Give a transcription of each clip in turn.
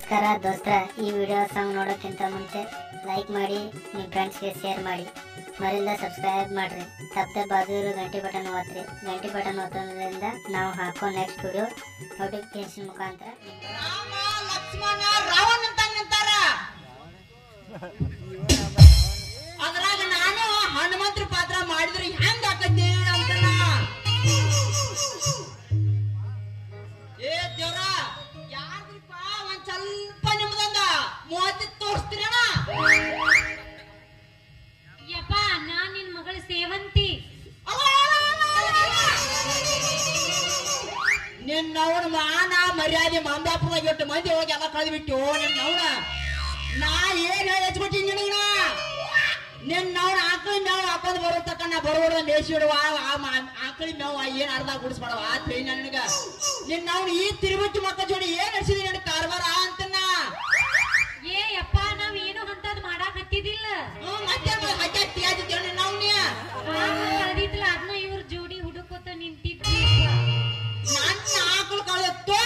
ನಮಸ್ಕಾರ ದೋಸ್ತರ ಈ ವಿಡಿಯೋ ಸಾಂಗ್ ನೋಡೋಕ್ಕಿಂತ ಮುಂಚೆ ಲೈಕ್ ಮಾಡಿ ನಿಮ್ಮ ಫ್ರೆಂಡ್ಸ್ಗೆ ಶೇರ್ ಮಾಡಿ ಮರಿಂದ ಸಬ್ಸ್ಕ್ರೈಬ್ ಮಾಡಿರಿ ತಪ್ಪದೆ ಬಾಜು ಇರೋ ಗಂಟೆ ಬಟನ್ ಒತ್ತಿರಿ ಗಂಟೆ ಬಟನ್ ಒತ್ತೋದ್ರಿಂದ ನಾವು ಹಾಕೋ ನೆಕ್ಸ್ಟ್ ವಿಡಿಯೋ ನೋಟಿಫಿಕೇಶನ್ ಮುಖಾಂತರ ನಿಮ್ಗೆ ರಾಮ ಲಕ್ಷ್ಮಣ ರಾವಣ ಅಂತ ನಿಂತಾರ ಅದ್ರಾಗ ನಾನು ಹನುಮಂತರ ಪಾತ್ರ ಮಾಡಿದ್ರೆ ಹೆಂಗ್ ಆಕತಿ ಅಂತನ ಏ ದೇವ್ರ ಯಾರ್ದ್ರಿಪ್ಪ ಒಂದ್ ಸ್ವಲ್ಪ ನಿಮ್ದೊಂದ ಮೂವತ್ತಿ ತೋರಿಸ್ತೀರಣ ಯಪ್ಪ ನಾನ್ ನಿನ್ ಮಗಳ ಸೇವಂತಿ ನಿನ್ನವನ ಮಾನ ಮರ್ಯಾದೆ ಮಾಂದಾಪುರದಾಗ ಎಷ್ಟು ಮಂದಿ ಹೋಗಿ ಎಲ್ಲ ಕಳೆದ್ಬಿಟ್ಟು ನಿನ್ನವನ ನಾ ಏನ್ ಹೇಳಿ ಹಚ್ಕೊಟ್ಟಿನಿ ನಿನಗ ನಿನ್ನವನ ಆಕಳಿ ಮೇವ್ ಹಾಕೊಂಡ್ ಬರೋ ತಕ್ಕ ನಾ ಬರೋಡ ಮೇಸಿ ಇಡುವ ಆ ಮಾ- ಆಕಳಿ ಮೇವ ಏನ್ ಅರ್ಧ ಗುಡಿಸ್ಬೇಡವ ಆ ತಿಳಿ ನನಗ ನಿನ್ನವನ ಈ ತಿರುಗುಚ್ಚಿ ಮಕ್ಕ ಜೋಡಿ ಏನ್ ನಡೆಸಿದಿ ನಿನ್ನ ಕಾರ್ಬಾರ ಅಂತನ್ನ ಏ ಯಪ್ಪ ನಾವ್ ಏನು ಅಂತದ್ ಮಾಡಾಕ್ ಹತ್ತಿದಿಲ್ಲ ಹ್ಮ್, ಮತ್ತೆ ಹಚ್ಚ ತಿಯಾದಿದ್ದೇವ ನಿನ್ನವನ್ಯ ಕಳ್ದಿದ್ಲ ಅದನ್ನ ಇವ್ರ ಜೋಡಿ ಹುಡುಕೋತ ನಿಂತಿದ್ವಿ ನನ್ನ ಆಕಳು ಕಳೆದತ್ತು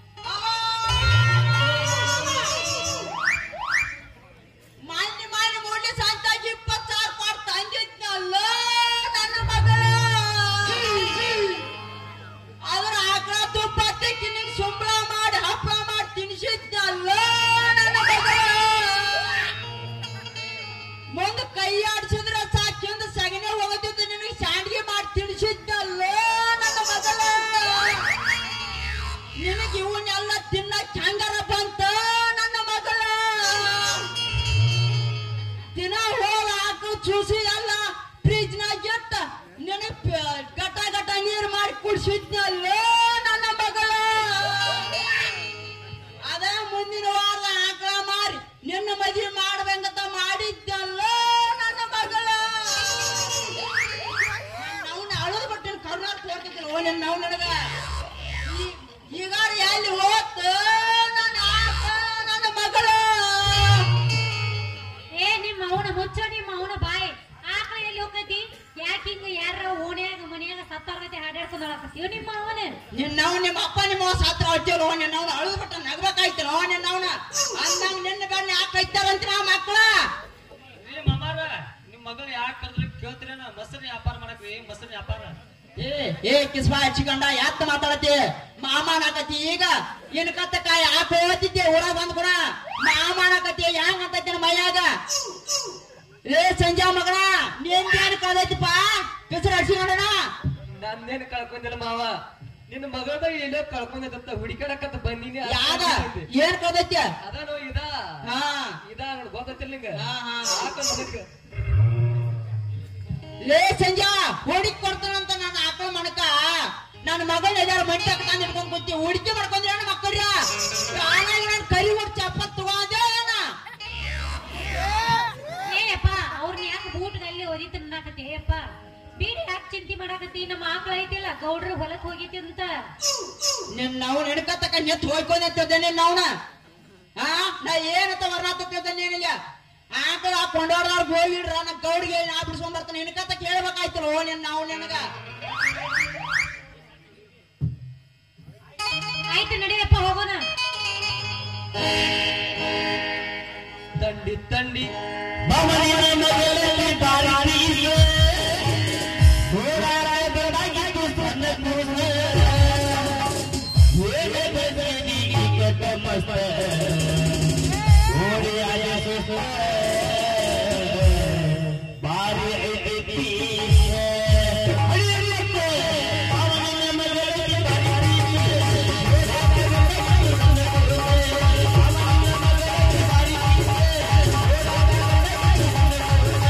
ಮಾನ್ಯ ಮಾನ್ಯ ಮೂಲ್ಯ ಸಂತಾಗಿ ಇಪ್ಪತ್ತು ಸಾವಿರ ಕೊಟ್ಟು ತಂದಿದ್ನಲ್ಲ ನನ್ನ ಮಗಳ ಅದ್ರ ಆಕಳ ತುಪ್ಪ ತೆಕ್ಕಿ ನಿಂಗೆ ಸುಂಬಳ ಮಾಡಿ ಹಪ್ಪಳ ಮಾಡಿ ತಿನ್ಸಿದ್ನಲ್ಲ ನನ್ನ ಮಗಳ ಮುಂದೆ ಕೈ ಆಡಿಸಿದ್ರ ಸಾಕಿಂದ ಸಗಣಿ ಹೋಗದಿದ್ದು ನಿನಗೆ ಶಾಂಡಿಗೆ ಮಾಡಿ ತಿನ್ಸಿದ್ನಲ್ಲ ನನ್ನ ಮಗಳ ನಿನಗೆ ಇವನ್ನೆಲ್ಲ ತಿನ್ನಕ್ ಹೆಂಗಾರ ಬಂತ ನನ್ನ ಮಗಳ ದಿನ ಹೋಗ ಹಾಕು ಚೂಸಿ ಎಲ್ಲ ಫ್ರಿಜ್ ನಾಗ ಇಟ್ಟ ನಿನಗ್ ಪ- ಗಟ ಗಟ ನೀರು ಮಾಡಿ ಕುಡ್ಸಿದ್ನಲ್ಲ ನನ್ನ ಮಗಳ ಅದ ಮುಂದಿನ ವಾರದ ಆಕಳ ಮಾರಿ ನಿನ್ನ ಮದುವೆ ಮಾಡ್ಬೇಕಂತ ಮಾಡಿದ್ದಲ್ಲ ನನ್ನ ಮಗಳ ನಾವು ಅಳದ್ ಬಿಟ್ಟಿನ ಕರುನಾಟಕ ಹೋಗ್ತಿದ್ದೀನಿ ಓ ನಿನ್ನ ನಾವು ನನಗ ಈ- ಈಗಾರ ಎಲ್ಲಿ ಹೋತ ನನ್ನ ಆಕಳ ನನ್ನ ಮಗಳ ಏ ನಿಮ್ಮ ಅವನ ಮುಚ್ಚೋ ನಿಮ್ಮ ಅವನ ಬಾಯ್ ಆಕಳ ಎಲ್ಲಿ ಹೋಗತಿ ಯಾಕೆ ಹಿಂಗ ಯಾರ ಓಣ್ಯಾಗ ಮನ್ಯಾಗ ಸತ್ತೋರ್ಗತಿ ಹಾಡಾಡ್ಕೊಂಡ್ ಹೋಗತ್ತೀವ ನಿಮ್ಮ ಅವನ ನಿನ್ನವ್ ನಿಮ್ಮ ಅಪ್ಪ ನಿಮ್ಮ ಅವ್ವ ಸಾತ್ರ ಹೊಟ್ಟಿವ್ರು ನಿನ್ನವ್ನ ಅಳುದು ಬಿಟ್ಟ ನಗ್ಬೇಕಾಯ್ತು ನಿನ್ನವ್ನ ಅಂದಂಗ ನಿನ್ನ ಬೆನ್ನ ಯಾಕೈತಾರಂತ ನಾ ಮಕ್ಕಳ ಏ ಮಾಮಾರ ನಿಮ್ ಮಗಳು ಯಾಕೆ ಕರೆದ್ರೆ ಕೇಳ್ತೀರೇನ ಮೊಸರು ವ್ಯಾಪಾರ ಮಾಡಕ್ರಿ ಮೊಸರು ವ್ಯಾಪಾರ ಏ ಏ ಕಿಸ್ಬಾ ಹಚ್ಚಿಕೊಂಡ ಯಾತ ಮಾತಾಡತಿ ಮಾಮಾನಕತಿ ಈಗ ಇನ್ ಕತ್ತಕಾಯಿ ಯಾಕೆ ಹೋಗ್ತಿದ್ದೆ ಊರಾಗ ಬಂದ್ ಕೂಡ ಮಾಮಾನಕತಿ ಹೆಂಗ್ ಅಂತೈತಿ ಮೈಯಾಗ ಏ ಸಂಜೆ ಮಗನ ನಿಂದೇನು ಕದೈತಿಪ್ಪ ಕಿಸ್ರ ಹಚ್ಚಿಕೊಂಡಣ ನಂದೇನು ಕಳ್ಕೊಂಡಿಲ್ಲ ಮಾವ ನಿನ್ನ ಮಗಳದಾಗ ಎಲ್ಲೋ ಕಳ್ಕೊಂಡೈತಂತ ಹುಡುಕಾಡಕತ್ತ ಬಂದಿನಿ ಯಾದ ಏನ್ ಕದೈತಿ ಅದಾನೋ ಇದ ಹಾ ಇದ ನೋಡ್ ಗೊತ್ತಿಲ್ಲ ನಿಂಗ ಹಾ, ಹಾ. ಹಾಕ ಮಗಕ್ಕ ಲೇ ಸಂಜೆ ಹುಡುಕಿ ಕೊಡ್ತಾನಂತ ನನ್ನ ಆಕಳ ಮಣಕ ನನ್ನ ಮಗಳನ್ನ ಎಲ್ಲಾರು ಮಂಟಿ ಹಾಕ್ತಾನೆ ಹಿಡ್ಕೊಂಡ್ ಕೂತಿ ಹುಡುಕಿ ಮಾಡ್ಕೊಂಡ್ರಿ ನನ್ನ ಮಕ್ಕಳ್ರ ಆನಾಗ ನಾನು ಕರಿ ಹೊಡ್ ಚಪ್ಪತ್ ತಗೋದೆ ಏನ ಏ ಯಪ್ಪ ಅವ್ರನ್ನ ಯಾಕೆ ಬೂಟ್ಗಲ್ಲಿ ಒದಿತ ನಾಕತಿ ಏಪ್ಪ ಬೀಡಿ ಯಾಕೆ ಚಿಂತೆ ಮಾಡಾಕತ್ತಿ ನಮ್ಮ ಆಕಳ ಐತಿಲ್ಲ ಗೌಡ್ರ ಹೊಲಕ್ ಹೋಗೈತಿ ಅಂತ ನಿನ್ನ ನಾವು ಹಿಡ್ಕತ್ತಕ ನೆತ್ ಹೋಯ್ಕೊಂಡೆ ನಿನ್ನ ಅವನ ಹಾ ನಾ ಏನಂತ ವರ್ಣಾತಿದ್ದೆ ಏನಿಲ್ಲ ಆಕಳ ಕೊಂಡೋರ್ದವ್ರ ಹೋಗಿಡ್ರ ನನ್ನ ಗೌಡಿಗೆ ನಾ ಬಿಡ್ಸ್ಕೊಂಡ್ ಬರ್ತಾನೆ ಹಿಡ್ಕತ್ತ ಕೇಳ್ಬೇಕಾಯ್ತಲ್ಲ ಓ ನಿನ್ನ ನಾವು ನಿನಗ ಆಯ್ತು ನಡಿಯಪ್ಪ ಹೋಗೋಣ ತಂಡಿ ತಂಡಿ ಬಾರಿ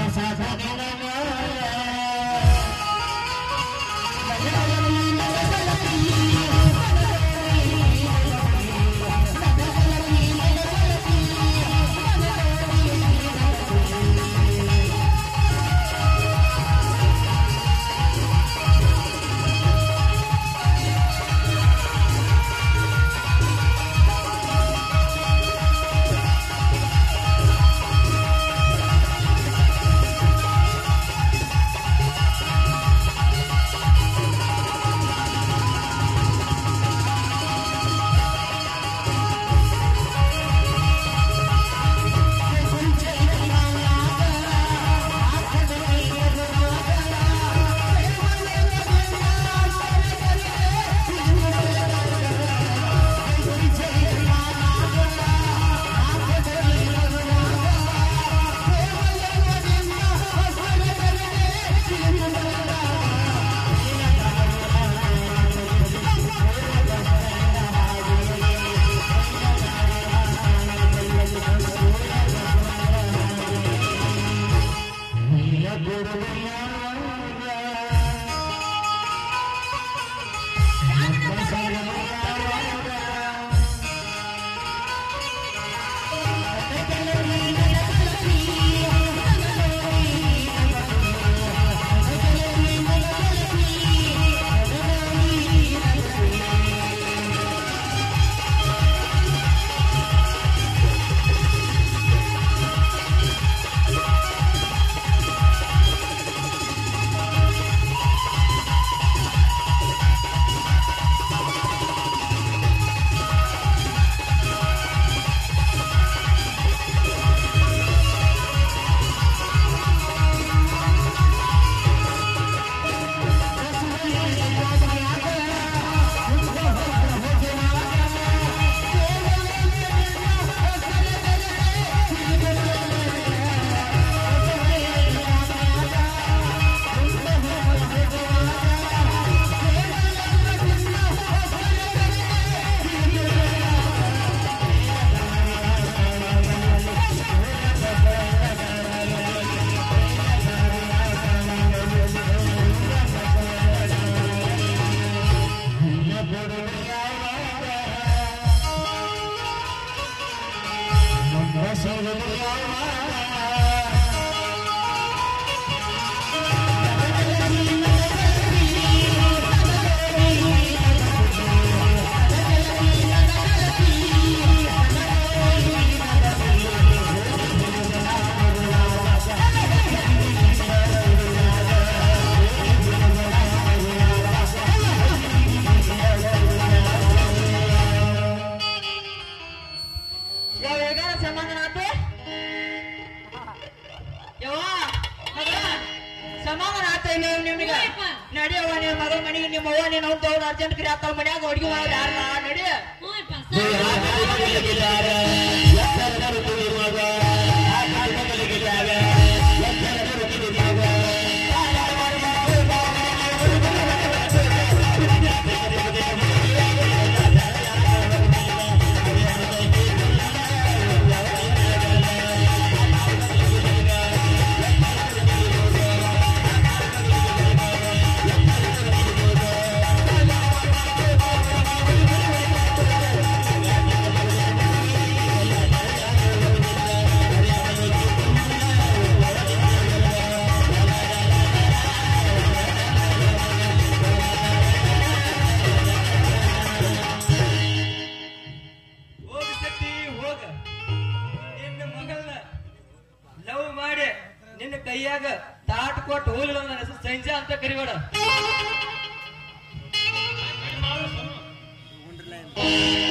ಯಾವ ಹೇಗಾರ ಸಮಾಧಾನ ಆತು ಯವ್ವ ಮಗ ಸಮಾಧಾನ ಆತ ಇಲ್ಲ ನಿಮ್ಗೆ ಹ್ಞೂಯಪ್ಪ. ನಡಿಯವ್ವ ನಿನ್ ಮಗ ಮನೆಗೆ ನಿಮ್ಮ ಅವ್ವ ನೀನ್ ಅವ್ನ ತಗೊಂಡು ಅರ್ಜೆಂಟ್ ಕರಿ ಆತಾವ ಮನ್ಯಾಗ ಅಡ್ಗೆ ಮಾಡೋರು ಯಾರ ನಡಿ ಹ್ಞೂ ಯಪ್ಪ, ಸರಿ. ಹೋಗ ಶಕ್ತಿ ಹೋಗ ನಿನ್ನ ಮಗಳನ್ನ ಲವ್ ಮಾಡಿ ನಿನ್ನ ಕೈಯಾಗ ತಾಟ್ ಕೊಟ್ಟು ಹೋಲಿಲ್ಲ ನನ್ನ ಹೆಸರು ಸಂಜೆ ಅಂತ ಕರಿಬೇಡ ಏ